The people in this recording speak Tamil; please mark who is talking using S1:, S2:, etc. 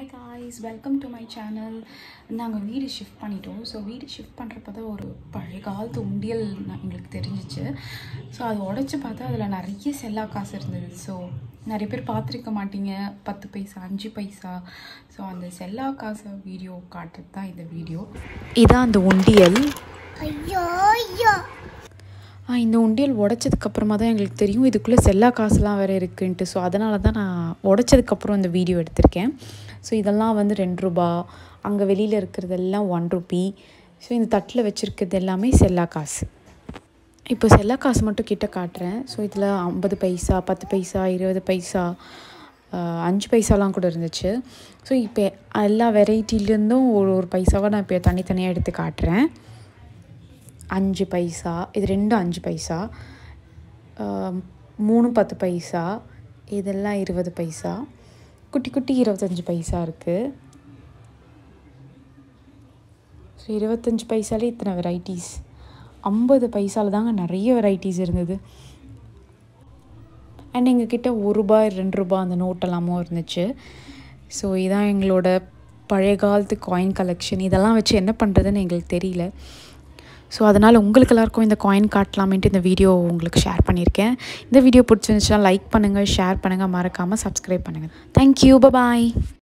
S1: hi guys welcome to my channel நாங்கள் வீடு ஷிஃப்ட் பண்ணிட்டோம் ஸோ வீடு ஷிஃப்ட் பண்ணுறப்ப தான் ஒரு பழைய காலத்து உண்டியல் நான் எங்களுக்கு தெரிஞ்சிச்சு ஸோ அது உடச்சி பார்த்தா அதில் நிறைய செல்லா காசு இருந்தது ஸோ நிறைய பேர் பார்த்துருக்க மாட்டீங்க பத்து பைசா அஞ்சு பைசா ஸோ அந்த செல்லா காசை வீடியோ காட்டுறது தான் இந்த வீடியோ இதான் அந்த உண்டியல்
S2: ஐயோ ஐயோ
S1: ஆ, இந்த உண்டியல் உடச்சதுக்கப்புறமா தான் எங்களுக்கு தெரியும் இதுக்குள்ளே செல்லா காசுலாம் வேறு இருக்குன்ட்டு ஸோ அதனால தான் நான் உடச்சதுக்கப்புறம் இந்த வீடியோ எடுத்திருக்கேன் ஸோ இதெல்லாம் வந்து ரெண்டு ரூபா அங்கே வெளியில் இருக்கிறதெல்லாம் ஒன் ருபி ஸோ இந்த தட்டில் வச்சுருக்கிறது எல்லாமே செல்லா காசு இப்போ செல்லா காசு மட்டும் கிட்ட காட்டுறேன் ஸோ இதில் ஐம்பது பைசா பத்து பைசா இருபது பைசா ஆ, அஞ்சு பைசாலாம் கூட இருந்துச்சு ஸோ இப்போ எல்லா வெரைட்டிலேருந்தும் ஒரு ஒரு பைசாவை நான் இப்போ தனித்தனியாக எடுத்து காட்டுறேன் அஞ்சு பைசா இது ரெண்டும் அஞ்சு பைசா ஆம், மூணு பத்து பைசா இதெல்லாம் இருபது பைசா குட்டி குட்டி இருபத்தஞ்சி பைசா இருக்குது ஸோ இருபத்தஞ்சி பைசாலே இத்தனை வெரைட்டிஸ் ஐம்பது பைசாவில் தாங்க நிறைய வெரைட்டிஸ் இருந்தது அண்ட் எங்ககிட்ட ஒரு ரூபாய் ரெண்டு ரூபாய் அந்த நோட்டெல்லாமும் இருந்துச்சு ஸோ இதான் எங்களோட பழைய காலத்து காயின் கலெக்ஷன் இதெல்லாம் வச்சு என்ன பண்ணுறதுன்னு எங்களுக்கு தெரியல ஸோ அதனால் உங்களுக்கு எல்லாருக்கும் இந்த காயின் காட்டலாமேன்ட்டு இந்த வீடியோ உங்களுக்கு ஷேர் பண்ணியிருக்கேன் இந்த வீடியோ பிடிச்சிருந்துச்சுன்னா லைக் பண்ணுங்கள் ஷேர் பண்ணுங்கள் மறக்காமல் சப்ஸ்கிரைப் பண்ணுங்கள் தேங்க்யூ பாய்